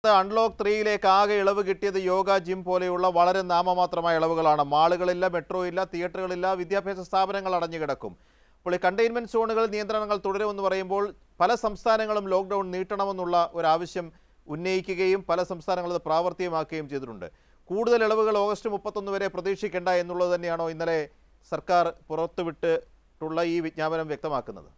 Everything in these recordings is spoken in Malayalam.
സംസ്ഥാനത്ത് അൺലോക്ക് ത്രീയിലേക്ക് ആകെ ഇളവ് കിട്ടിയത് യോഗ ജിം പോലെയുള്ള വളരെ നാമമാത്രമായ ഇളവുകളാണ് മാളുകളില്ല മെട്രോ ഇല്ല തിയേറ്ററുകളില്ല വിദ്യാഭ്യാസ സ്ഥാപനങ്ങൾ അടഞ്ഞുകിടക്കും അപ്പോൾ ഈ കണ്ടെയ്ൻമെന്റ് സോണുകൾ നിയന്ത്രണങ്ങൾ തുടരുമെന്ന് പറയുമ്പോൾ പല സംസ്ഥാനങ്ങളും ലോക്ക്ഡൗൺ നീട്ടണമെന്നുള്ള ഒരു ആവശ്യം ഉന്നയിക്കുകയും പല സംസ്ഥാനങ്ങളും അത് പ്രാവർത്തികമാക്കുകയും ചെയ്തിട്ടുണ്ട് കൂടുതൽ ഇളവുകൾ ഓഗസ്റ്റ് മുപ്പത്തൊന്ന് വരെ പ്രതീക്ഷിക്കേണ്ട എന്നുള്ളത് തന്നെയാണോ ഇന്നലെ സർക്കാർ പുറത്തുവിട്ടിട്ടുള്ള ഈ വിജ്ഞാപനം വ്യക്തമാക്കുന്നത്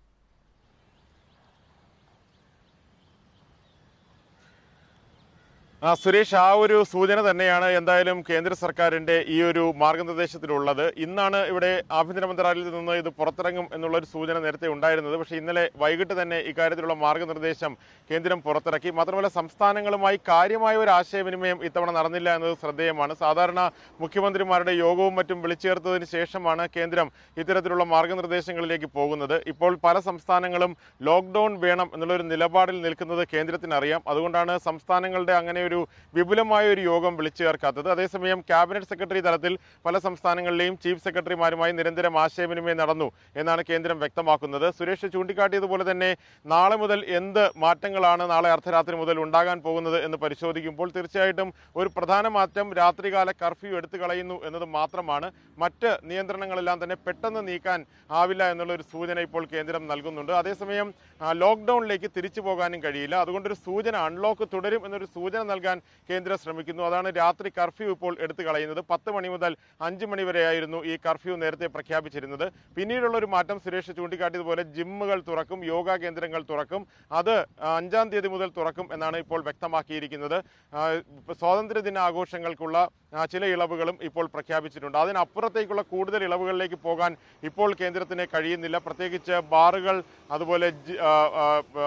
ആ സുരേഷ് ആ ഒരു സൂചന തന്നെയാണ് എന്തായാലും കേന്ദ്ര സർക്കാരിന്റെ ഈ ഒരു മാർഗനിർദ്ദേശത്തിലുള്ളത് ഇന്നാണ് ഇവിടെ ആഭ്യന്തര മന്ത്രാലയത്തിൽ നിന്ന് ഇത് പുറത്തിറങ്ങും എന്നുള്ള ഒരു സൂചന നേരത്തെ ഉണ്ടായിരുന്നത് പക്ഷേ ഇന്നലെ വൈകിട്ട് തന്നെ ഇക്കാര്യത്തിലുള്ള മാർഗനിർദ്ദേശം കേന്ദ്രം പുറത്തിറക്കി മാത്രമല്ല സംസ്ഥാനങ്ങളുമായി കാര്യമായ ഒരു ആശയവിനിമയം ഇത്തവണ നടന്നില്ല എന്നത് ശ്രദ്ധേയമാണ് സാധാരണ മുഖ്യമന്ത്രിമാരുടെ യോഗവും മറ്റും വിളിച്ചേർത്തതിന് ശേഷമാണ് കേന്ദ്രം ഇത്തരത്തിലുള്ള മാർഗനിർദ്ദേശങ്ങളിലേക്ക് പോകുന്നത് ഇപ്പോൾ പല സംസ്ഥാനങ്ങളും ലോക്ക്ഡൌൺ വേണം എന്നുള്ളൊരു നിലപാടിൽ നിൽക്കുന്നത് കേന്ദ്രത്തിന് അറിയാം അതുകൊണ്ടാണ് സംസ്ഥാനങ്ങളുടെ അങ്ങനെ ഒരു വിപുലമായ ഒരു യോഗം വിളിച്ചു ചേർക്കാത്തത് അതേസമയം ക്യാബിനറ്റ് സെക്രട്ടറി തലത്തിൽ പല സംസ്ഥാനങ്ങളിലെയും ചീഫ് സെക്രട്ടറിമാരുമായി നിരന്തരം ആശയവിനിമയം നടന്നു എന്നാണ് കേന്ദ്രം വ്യക്തമാക്കുന്നത് സുരേഷ് ചൂണ്ടിക്കാട്ടിയതുപോലെ തന്നെ നാളെ മുതൽ എന്ത് മാറ്റങ്ങളാണ് നാളെ അർദ്ധരാത്രി മുതൽ ഉണ്ടാകാൻ പോകുന്നത് എന്ന് പരിശോധിക്കുമ്പോൾ തീർച്ചയായിട്ടും ഒരു പ്രധാന മാറ്റം രാത്രികാല കർഫ്യൂ എടുത്തു കളയുന്നു എന്നത് മാത്രമാണ് മറ്റ് നിയന്ത്രണങ്ങളെല്ലാം തന്നെ പെട്ടെന്ന് നീക്കാൻ ആവില്ല എന്നുള്ള ഒരു സൂചന ഇപ്പോൾ കേന്ദ്രം നൽകുന്നുണ്ട് അതേസമയം ആ, ലോക്ക്ഡൌണിലേക്ക് തിരിച്ചു പോകാനും കഴിയില്ല അതുകൊണ്ടൊരു സൂചന അൺലോക്ക് തുടരും എന്നൊരു സൂചന നൽകാൻ കേന്ദ്രം ശ്രമിക്കുന്നു അതാണ് രാത്രി കർഫ്യൂ ഇപ്പോൾ എടുത്തു കളയുന്നത് പത്ത് മണി മുതൽ അഞ്ച് മണി വരെയായിരുന്നു ഈ കർഫ്യൂ നേരത്തെ പ്രഖ്യാപിച്ചിരുന്നത് പിന്നീടുള്ള ഒരു മാറ്റം സുരേഷ് ചൂണ്ടിക്കാട്ടിയതുപോലെ ജിമ്മുകൾ തുറക്കും യോഗ കേന്ദ്രങ്ങൾ തുറക്കും അത് അഞ്ചാം തീയതി മുതൽ തുറക്കും എന്നാണ് ഇപ്പോൾ വ്യക്തമാക്കിയിരിക്കുന്നത് ആ, ഇപ്പൊ സ്വാതന്ത്ര്യദിന ആഘോഷങ്ങൾക്കുള്ള ആ, ചില ഇളവുകളും ഇപ്പോൾ പ്രഖ്യാപിച്ചിട്ടുണ്ട് അതിനപ്പുറത്തേക്കുള്ള കൂടുതൽ ഇളവുകളിലേക്ക് പോകാൻ ഇപ്പോൾ കേന്ദ്രത്തിന് കഴിയുന്നില്ല പ്രത്യേകിച്ച് ബാറുകൾ അതുപോലെ ജി- ആ, ആ,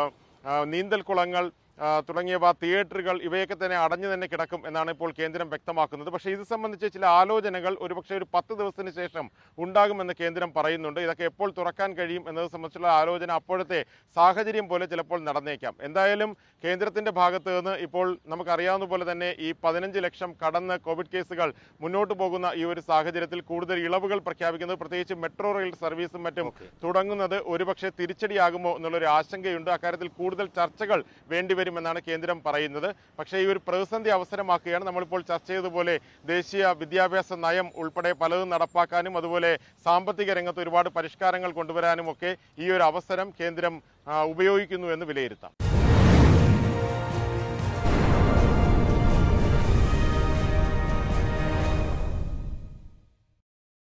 ആ, നീന്തൽക്കുളങ്ങൾ ആ, തുടങ്ങിയവ തിയേറ്ററുകൾ ഇവയൊക്കെ തന്നെ അടഞ്ഞു തന്നെ കിടക്കും എന്നാണ് ഇപ്പോൾ കേന്ദ്രം വ്യക്തമാക്കുന്നത് പക്ഷേ ഇത് സംബന്ധിച്ച് ചില ആലോചനകൾ ഒരുപക്ഷെ ഒരു പത്ത് ദിവസത്തിന് ശേഷം ഉണ്ടാകുമെന്ന് കേന്ദ്രം പറയുന്നുണ്ട് ഇതൊക്കെ എപ്പോൾ തുറക്കാൻ കഴിയും എന്നത് സംബന്ധിച്ചുള്ള ആലോചന അപ്പോഴത്തെ സാഹചര്യം പോലെ ചിലപ്പോൾ നടന്നേക്കാം എന്തായാലും കേന്ദ്രത്തിന്റെ ഭാഗത്ത് നിന്ന് ഇപ്പോൾ നമുക്കറിയാവുന്ന പോലെ തന്നെ ഈ പതിനഞ്ച് ലക്ഷം കടന്ന് കോവിഡ് കേസുകൾ മുന്നോട്ട് പോകുന്ന ഈ ഒരു സാഹചര്യത്തിൽ കൂടുതൽ ഇളവുകൾ പ്രഖ്യാപിക്കുന്നത് പ്രത്യേകിച്ച് മെട്രോ റെയിൽ സർവീസും മറ്റും തുടങ്ങുന്നത് ഒരുപക്ഷെ തിരിച്ചടിയാകുമോ എന്നുള്ളൊരു ആശങ്കയുണ്ട് അക്കാര്യത്തിൽ കൂടുതൽ ചർച്ചകൾ വേണ്ടിവരുമെന്നാണ് കേന്ദ്രം പറയുന്നത് പക്ഷേ ഈ ഒരു പ്രതിസന്ധി അവസരമാക്കുകയാണ് നമ്മളിപ്പോൾ ചർച്ച ചെയ്തതുപോലെ ദേശീയ വിദ്യാഭ്യാസ നയം ഉൾപ്പെടെ പലതും നടപ്പാക്കാനും അതുപോലെ സാമ്പത്തിക രംഗത്ത് ഒരുപാട് പരിഷ്കാരങ്ങൾ കൊണ്ടുവരാനും ഒക്കെ ഈ ഒരു അവസരം കേന്ദ്രം ആ, ഉപയോഗിക്കുന്നു എന്ന് വിലയിരുത്താം